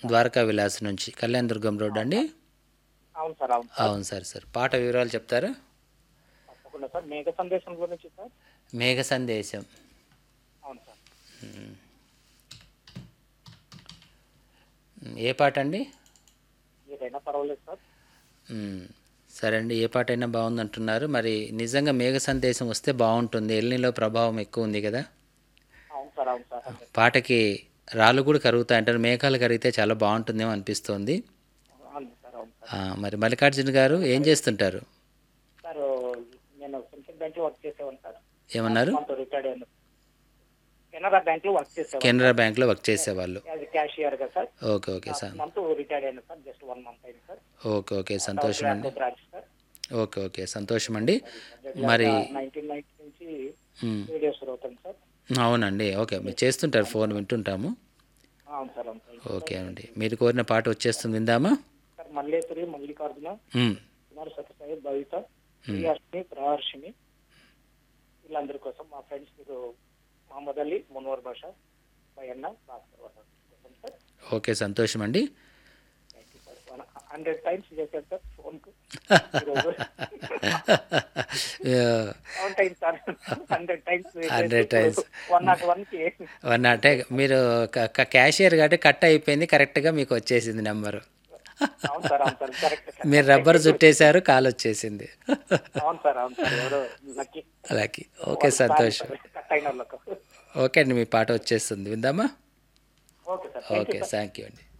ద్వారకా విలాస్ నుంచి కళ్యాణ్ దుర్గం రోడ్ అండి అవును సార్ అవును అవును సార్ సార్ పాట వివరాలు చెప్తారా తప్పకుండా సార్ మేఘ సందేశం గురించి సార్ మేఘ సందేశం అవును సార్ ఏ పాట అండి ఏదైనా పర్వాలేదు సార్ మ్మ్. సరే అండి ఏ పాట అయినా బాగుంది అంటున్నారు మరి నిజంగా మేఘ సందేశం వస్తే బాగుంటుంది ఎల్నిలో ప్రభావం ఎక్కువ ఉంది కదా అవును సార్ అవును సార్ అదే. పాటకి రాళ్ళు కూడా కరుగుతాయి అంటారు మేఘాలు కరిగితే చాలా బాగుంటుందేమో అనిపిస్తోంది అవును సార్ అవును సార్ ఆ, మరి మల్లికార్జున గారు ఏం చేస్తుంటారు సార్ నేను సెంట్రల్ బ్యాంక్ లో వర్క్ చేసేవాను సార్ ఏమన్నారు మంత్ రిటైర్డ్ అయ్యాను కెనరా బ్యాంక్ లో వర్క్ చేసేవాను కెనరా బ్యాంక్లో వర్క్ చేసేవాళ్ళు యాజ్ క్యాషియర్ గా sir okay okay sir month retired అయ్యాను సార్ జస్ట్ వన్ మంత్ అయింది సార్ ఓకే ఓకే సంతోషం అండి బ్రాంచ్ సార్ ఓకే ఓకే సంతోషం అండి మరి నైన్టీన్ నైన్టీ నుంచి మ్మ్. వీడియోస్ అవుతాను సార్ అవునండి ఓకే మీరు చేస్తుంటారు ఫోన్ వింటుంటాము అవును సార్ అవును సార్ ఓకే అండి మీరు కోరిన పాట వచ్చేస్తుంది విందామా సార్ మల్లేశ్వరి మల్లికార్జున మ్మ్. కుమార్ సత్యసాయి భవిత ప్రియాష్ని ప్రహర్షిని వీళ్ళందరి కోసం మా ఫ్రెండ్స్ మీరు మహమ్మద్ అలీ మున్వర్ భాష భయన్న భాస్కర్ వాళ్ళ కోసం సార్ ఓకే సంతోషం అండి thank you sir hundred times చేశారు సార్ ఫోన్కు one time sir hundred times 100 times. One not వన్కి వన్ అంటే మీరు క- క- క్యాషియర్ కాబట్టి కట్ అయిపోయింది కరెక్ట్గా మీకు వచ్చేసింది నెంబరు అవును సార్ అవును సార్ కరెక్ట్ సార్ మీరు రబ్బర్ చుట్టేశారు కాల్ వచ్చేసింది అవును సార్ అవును సార్ ఎవరో లక్కీ అలాగే ఓకే సంతోషం కట్ అయిన వాళ్ళకు ఓకే అండి మీ పాట వచ్చేస్తుంది విందామా okay sir thank you okay thank you అండి